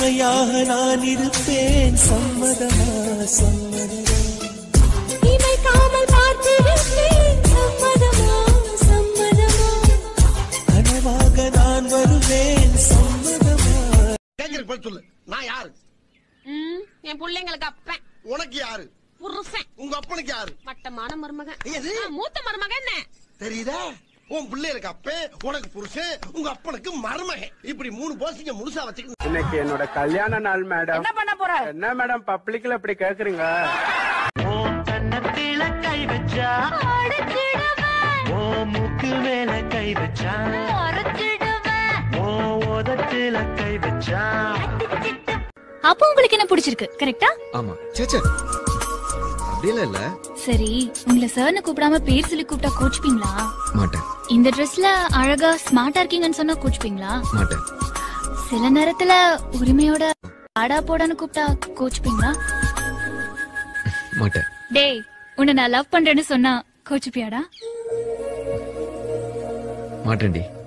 துணையாக நான் இருப்பேன் சம்மதமா சம்மதமா நினைக்காமல் பார்த்திருப்பேன் சம்மதமா சம்மதமா கனவாக நான் வருவேன் சம்மதமா கேட்கிறேன் பதில் சொல்லு நான் யாரு ம், என் பிள்ளைங்களுக்கு அப்பன் உனக்கு யாரு புருஷன் உங்க அப்பனுக்கு யாரு வட்டமான மருமகன் எது? ஆ, மூத்த மருமகன் என்ன தெரியுதா உன் பிள்ளைகளுக்கு அப்பன் உனக்கு புருஷன் உங்க அப்பனுக்கு மருமகன் இப்படி மூணு போஸ்டிங்க முழுசா வச்சுக்கணும் இன்னைக்கு என்னோட கல்யாண நாள் மேடம் என்ன பண்ண போற என்ன மேடம் பப்ளிக்ல இப்படி கேக்குறீங்க கண்ணத்தில கை வச்சா ஓ மூக்கு மேல கை வச்சா ஓ உதட்டில கை வச்சா அப்போ உங்களுக்கு என்ன பிடிச்சிருக்கு கரெக்டா ஆமா சேச்சே அப்படியெல்லாம் இல்ல சரி உங்களை சார்னு கூப்பிடாம பேர் சொல்லி கூப்பிட்டா கோச்சுப்பீங்களா மாட்டேன் இந்த ட்ரெஸ்ல அழகா ஸ்மார்ட்டா இருக்கீங்கன்னு சொன்னா கோச்சுப்பீங்களா மாட்டேன் சில நேரத்துல உரிமையோட ஆடா போடான்னு கூப்பிட்டா கோச்சுப்பீங்களா மாட்டேன் டேய் உன்னை நான் லவ் பண்றேன்னு சொன்னா கோச்சுப்பியாடா மாட்டேன்டி